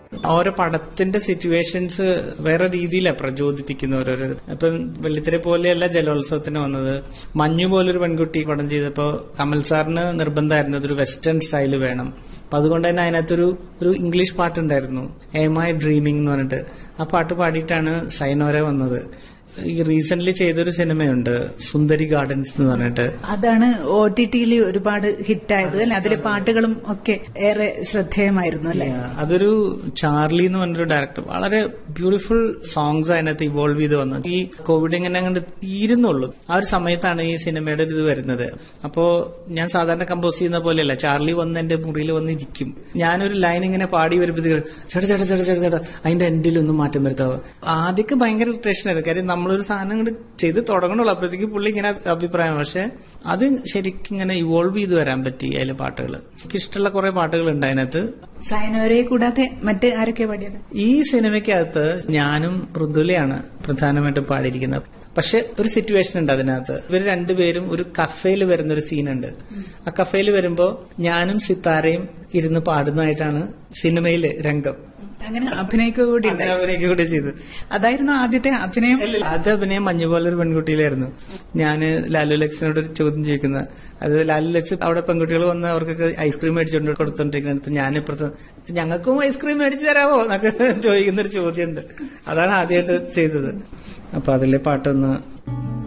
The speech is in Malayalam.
ഓരോ പടത്തിന്റെ സിറ്റുവേഷൻസ് വേറെ രീതിയിലാണ് പ്രചോദിപ്പിക്കുന്ന ഓരോരോ ഇപ്പം വെള്ളിത്തിര പോലെയല്ല ജലോത്സവത്തിന് വന്നത് മഞ്ഞു പോലൊരു പെൺകുട്ടി പടം ചെയ്തപ്പോ കമൽ സാറിന് നിർബന്ധമായിരുന്നു അതൊരു വെസ്റ്റേൺ സ്റ്റൈല് വേണം അപ്പൊ അതുകൊണ്ട് തന്നെ അതിനകത്തൊരു ഒരു ഇംഗ്ലീഷ് പാട്ടുണ്ടായിരുന്നു എം ഐ ഡ്രീമിംഗ് എന്ന് പറഞ്ഞിട്ട് ആ പാട്ട് പാടിയിട്ടാണ് സൈനോര വന്നത് ഈ റീസെന്റ് ചെയ്തൊരു സിനിമയുണ്ട് സുന്ദരി ഗാർഡൻസ് എന്ന് പറഞ്ഞിട്ട് അതാണ് ഒ ടി ടിയിൽ ഒരുപാട് ഹിറ്റായത് അല്ലെ അതിലെ പാട്ടുകളും ഒക്കെ ഏറെ ശ്രദ്ധേയമായിരുന്നു അല്ലെ Yeah, അതൊരു ചാർലി എന്ന് പറഞ്ഞൊരു ഡയറക്ടർ വളരെ ബ്യൂട്ടിഫുൾ സോങ്സ് അതിനകത്ത് ഇവോൾവ് ചെയ്ത് വന്നത് ഈ കോവിഡ് ഇങ്ങനെ അങ്ങോട്ട് തീരുന്നുള്ളൂ ആ ഒരു സമയത്താണ് ഈ സിനിമയുടെ ഒരു ഇത് വരുന്നത് അപ്പോ ഞാൻ സാധാരണ കമ്പോസ് ചെയ്യുന്ന പോലെയല്ല ചാർലി വന്ന് എന്റെ മുറിയിൽ വന്ന് ഇരിക്കും ഞാനൊരു ലൈൻ ഇങ്ങനെ പാടി വരുമ്പോഴത്തേക്ക് ചേട്ടാ ചേട്ടാ ചേട്ടാ ചേട്ടാ ചേട്ടാ അതിന്റെ എൻഡിലൊന്നും മാറ്റം വരുത്താവോ ആദ്യമൊക്കെ ഭയങ്കര ഇറിറ്റേഷൻ ആയിരുന്നു കാര്യം നമ്മളൊരു സാധനം ഇങ്ങോട്ട് ചെയ്ത് തുടങ്ങണുള്ളൂ അപ്പോഴത്തേക്ക് പുള്ളി ഇങ്ങനെ അഭിപ്രായം പക്ഷെ അത് ശരിക്കും ഇങ്ങനെ ഇവോൾവ് ചെയ്ത് വരാൻ പറ്റി അതിലെ പാട്ടുകൾ എനിക്ക് ഇഷ്ടമുള്ള കുറെ പാട്ടുകൾ ഉണ്ട് അതിനകത്ത് സൈനോരയെ കൂടാതെ മറ്റ് ആരൊക്കെ പാടിയത് ഈ സിനിമയ്ക്കകത്ത് ഞാനും മൃദുലയാണ് പ്രധാനമായിട്ടും പാടിയിരിക്കുന്നത് പക്ഷെ ഒരു സിറ്റുവേഷൻ ഉണ്ട് അതിനകത്ത് ഇവർ രണ്ടുപേരും ഒരു കഫേയിൽ വരുന്ന ഒരു സീനുണ്ട് ആ കഫേയിൽ വരുമ്പോ ഞാനും സിത്താരയും ഇരുന്ന് പാടുന്നതായിട്ടാണ് സിനിമയിലെ രംഗം അങ്ങനെ അഭിനയിക്കുക കൂടി ഉണ്ട് അവരൊക്കെ കൂടെ ചെയ്തു അതായിരുന്നു ആദ്യത്തെ അഭിനയം അത് അഭിനയം മഞ്ഞുപോലെ ഒരു പെൺകുട്ടിയിലായിരുന്നു ഞാൻ ലാലു ലക്സിനോട് ഒരു ചോദ്യം ചോദിക്കുന്നത് അത് ലാലു ലക്സ് അവിടെ പെൺകുട്ടികൾ വന്ന് അവർക്കൊക്കെ ഐസ്ക്രീം മേടിച്ചുകൊണ്ട് കൊടുത്തോണ്ടിരിക്കുന്നിടത്ത് ഞാൻ ഇപ്പുറത്ത് ഞങ്ങൾക്കും ഐസ്ക്രീം മേടിച്ചു തരാമോ എന്നൊക്കെ ചോദിക്കുന്ന ഒരു ചോദ്യമുണ്ട് അതാണ് ആദ്യമായിട്ട് ചെയ്തത് അപ്പൊ അതിലെ പാട്ടൊന്ന്